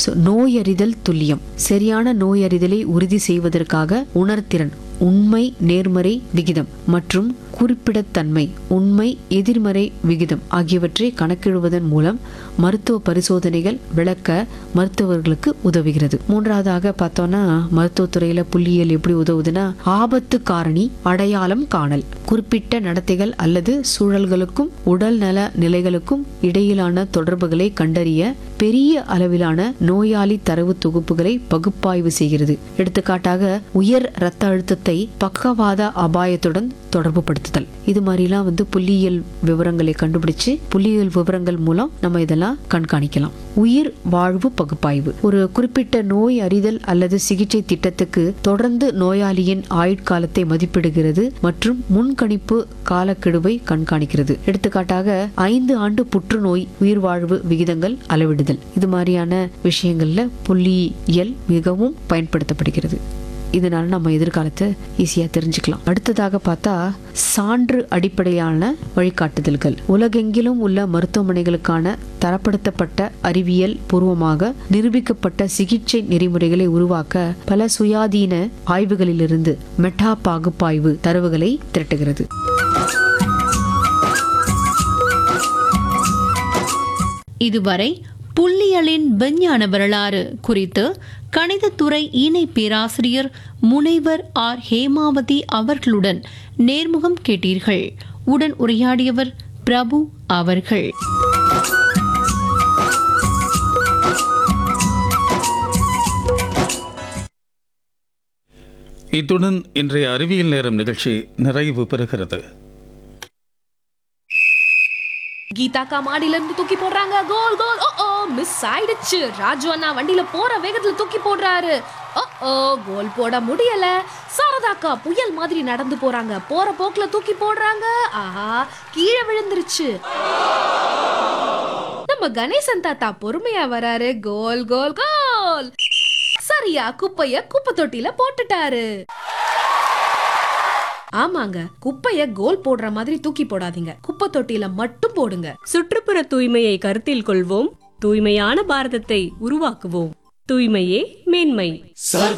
so நோயறிதல் துல்லியம் சரியான நோயறிதலை உறுதி செய்வதற்காக உணர்திறன் உண்மை நேர்மறை விகிதம் மற்றும் குறிப்பிடத்தன்மை உண்மை எதிர்மறை விகிதம் ஆகியவற்றை கணக்கிடுவதன் மூலம் மருத்துவ பரிசோதனைகள் விளக்க மருத்துவர்களுக்கு உதவுகிறது மூன்றாவதாக பார்த்தோம்னா மருத்துவத்துறையில புள்ளியியல் எப்படி உதவுதுன்னா ஆபத்து காரணி அடையாளம் காணல் குறிப்பிட்ட நடத்தைகள் அல்லது சூழல்களுக்கும் உடல் நல நிலைகளுக்கும் இடையிலான தொடர்புகளை கண்டறிய பெரிய அளவிலான நோயாளி தரவு தொகுப்புகளை பகுப்பாய்வு செய்கிறது எடுத்துக்காட்டாக உயர் இரத்த அழுத்தத்தை பக்கவாத அபாயத்துடன் தொடர்பு படுத்துதல் இது மாதிரிலாம் வந்து புள்ளியியல் விவரங்களை கண்டுபிடிச்சு புள்ளியியல் விவரங்கள் மூலம் நம்ம இதெல்லாம் கண்காணிக்கலாம் உயிர் வாழ்வு பகுப்பாய்வு ஒரு குறிப்பிட்ட நோய் அறிதல் அல்லது சிகிச்சை திட்டத்துக்கு தொடர்ந்து நோயாளியின் ஆயுட்காலத்தை மதிப்பிடுகிறது மற்றும் முன்கணிப்பு காலக்கெடுவை கண்காணிக்கிறது எடுத்துக்காட்டாக ஐந்து ஆண்டு புற்றுநோய் உயிர் வாழ்வு விகிதங்கள் அளவிடுதல் இது மாதிரியான விஷயங்கள்ல புள்ளியியல் மிகவும் பயன்படுத்தப்படுகிறது இதனால நம்ம எதிர்காலத்தை ஈஸியா தெரிஞ்சுக்கலாம் அடுத்ததாக பார்த்தா சான்று அடிப்படையான வழிகாட்டுதல்கள் உலகெங்கிலும் உள்ள மருத்துவமனைகளுக்கான தரப்படுத்தப்பட்ட அறிவியல் பூர்வமாக நிரூபிக்கப்பட்ட சிகிச்சை நெறிமுறைகளை உருவாக்க பல சுயாதீன ஆய்வுகளிலிருந்து மெட்டா பாகுப்பாய்வு தரவுகளை திரட்டுகிறது இதுவரை புள்ளியலின் விஞ்ஞான வரலாறு குறித்து கணிதத்துறை இணை பேராசிரியர் முனைவர் ஆர் ஹேமாவதி அவர்களுடன் நேர்முகம் கேட்டீர்கள் உடன் உரையாடியவர் பிரபு அவர்கள் இத்துடன் இன்றைய அறிவியல் நேரம் நிகழ்ச்சி நிறைவு பெறுகிறது கீதா அக்கா மாடியில இருந்து தூக்கி போடுறாங்க கோல் கோல் ஓ ஓ மிஸ் ஆயிடுச்சு ராஜு அண்ணா வண்டியில போற வேகத்துல தூக்கி போடுறாரு ஓ ஓ கோல் போட முடியல சாரதா அக்கா புயல் மாதிரி நடந்து போறாங்க போற போக்குல தூக்கி போடுறாங்க ஆஹா கீழே விழுந்துருச்சு நம்ம கணேசன் தாத்தா பொறுமையா வராரு கோல் கோல் கோல் சரியா குப்பைய குப்பை தொட்டில போட்டுட்டாரு ஆமாங்க குப்பைய கோல் போடுற மாதிரி தூக்கி போடாதீங்க குப்பை தொட்டில மட்டும் போடுங்க சுற்றுப்புற தூய்மையை கருத்தில் கொள்வோம் தூய்மையான பாரதத்தை உருவாக்குவோம் தூய்மையே மேன்மை சர்